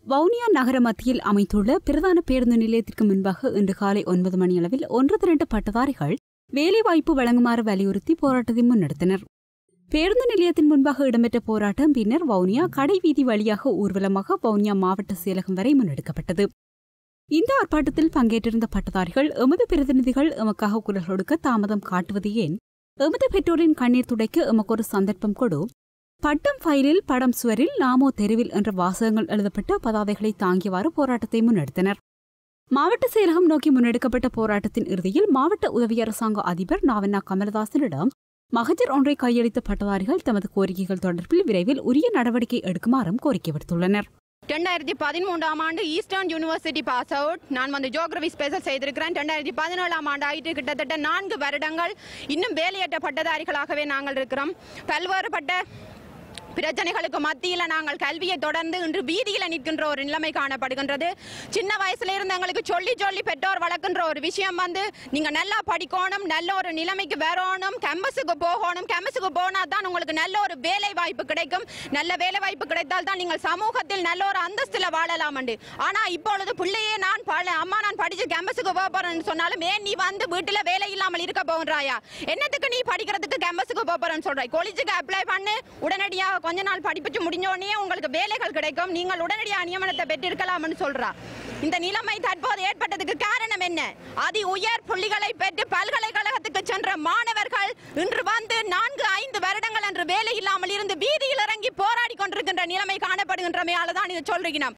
வவுனியா நகர மத்தியில் அமைந்துள்ள பிரதான பேருந்து நிலையத்திற்கு முன்பாக இன்று காலை ஒன்பது மணியளவில் ஒன்று திரண்டு பட்டதாரிகள் வேலைவாய்ப்பு வழங்குமாறு வலியுறுத்தி போராட்டத்தை முன்னெடுத்தனர் பேருந்து நிலையத்தின் முன்பாக இடம்பெற்ற போராட்டம் பின்னர் வவுனியா கடை வீதி வழியாக ஊர்வலமாக வவுனியா மாவட்ட செயலகம் வரை முன்னெடுக்கப்பட்டது இந்த ஆர்ப்பாட்டத்தில் பங்கேற்றிருந்த பட்டதாரிகள் எமது பிரதிநிதிகள் எமக்காக குரல் கொடுக்க தாமதம் காட்டுவது ஏன் எமது பெற்றோரின் கண்ணீர் துடைக்க எமக்கு ஒரு சந்தர்ப்பம் கொடு பட்டம் ஃபைலில் படம் சுவரில் நாமோ தெருவில் என்ற வாசகங்கள் எழுதப்பட்ட பதாதைகளை தாங்கியவாறு போராட்டத்தை முன்னெடுத்தனர் மாவட்ட செயலகம் நோக்கி முன்னெடுக்கப்பட்ட போராட்டத்தின் இறுதியில் மாவட்ட உதவி அரசாங்க அதிபர் நாவண்ணா கமலதாசனிடம் மகஜர் ஒன்றை கையளித்த பட்டதாரிகள் தமது கோரிக்கைகள் தொடர்பில் விரைவில் உரிய நடவடிக்கை எடுக்குமாறும் கோரிக்கை விடுத்துள்ளனர் ரெண்டாயிரத்தி பதிமூன்றாம் ஆண்டு ஈஸ்டர்ன் யூனிவர்சிட்டி பாஸ் அவுட் நான் வந்து ஜியோகிரபி ஸ்பெஷல் செய்திருக்கிறேன் ரெண்டாயிரத்தி பதினேழாம் ஆண்டு ஆயிட்டு கிட்டத்தட்ட நான்கு வருடங்கள் இன்னும் வேலையற்ற பட்டதாரிகளாகவே நாங்கள் இருக்கிறோம் பல்வேறுபட்ட பிரச்சனைகளுக்கு மத்தியில் நாங்கள் கல்வியை தொடர்ந்து இன்று வீதியில் நிற்கின்ற ஒரு நிலைமை காணப்படுகின்றது சின்ன வயசுல இருந்து எங்களுக்கு சொல்லி சொல்லி பெற்றோர் வளர்க்கின்ற ஒரு விஷயம் வந்து நீங்க நல்லா படிக்கணும் நல்ல ஒரு நிலைமைக்கு வரணும் கேம்பஸுக்கு போகணும் கேம்பஸுக்கு போனா தான் உங்களுக்கு நல்ல ஒரு வேலை வாய்ப்பு கிடைக்கும் நல்ல வேலை வாய்ப்பு கிடைத்தால் தான் நீங்கள் சமூகத்தில் நல்ல ஒரு அந்தஸ்துல வாழலாம் ஆனா இப்பொழுது பிள்ளையே நான் பல- அம்மா நான் படிச்சு கேம்பஸுக்கு போக போறேன்னு சொன்னாலும் ஏன் நீ வந்து வீட்டுல வேலை இல்லாமல் இருக்க போகிறாயா என்னத்துக்கு நீ படிக்கிறதுக்கு கேம்பஸுக்கு போக போறேன்னு சொல்றாய் காலேஜுக்கு அப்ளை பண்ணு உடனடியாக கொஞ்ச நாள் படிப்பிச்சு முடிஞ்ச உடனே உங்களுக்கு வேலைகள் கிடைக்கும் நீங்கள் உடனடியாக நியமனத்தை பெற்றிருக்கலாம்னு சொல்றா இந்த நிலைமை தற்போது ஏற்பட்டதுக்கு காரணம் என்ன அதி உயர் புள்ளிகளை பெற்று பல்கலைக்கழகத்துக்கு சென்ற மாணவர்கள் இன்று வந்து நான்கு ஐந்து வருடங்கள் என்று வேலை இல்லாமல் இருந்து வீதியில் இறங்கி போராடி கொண்டிருக்கின்ற நிலைமை காணப்படுகின்றமையால தான் இதை சொல்றீங்க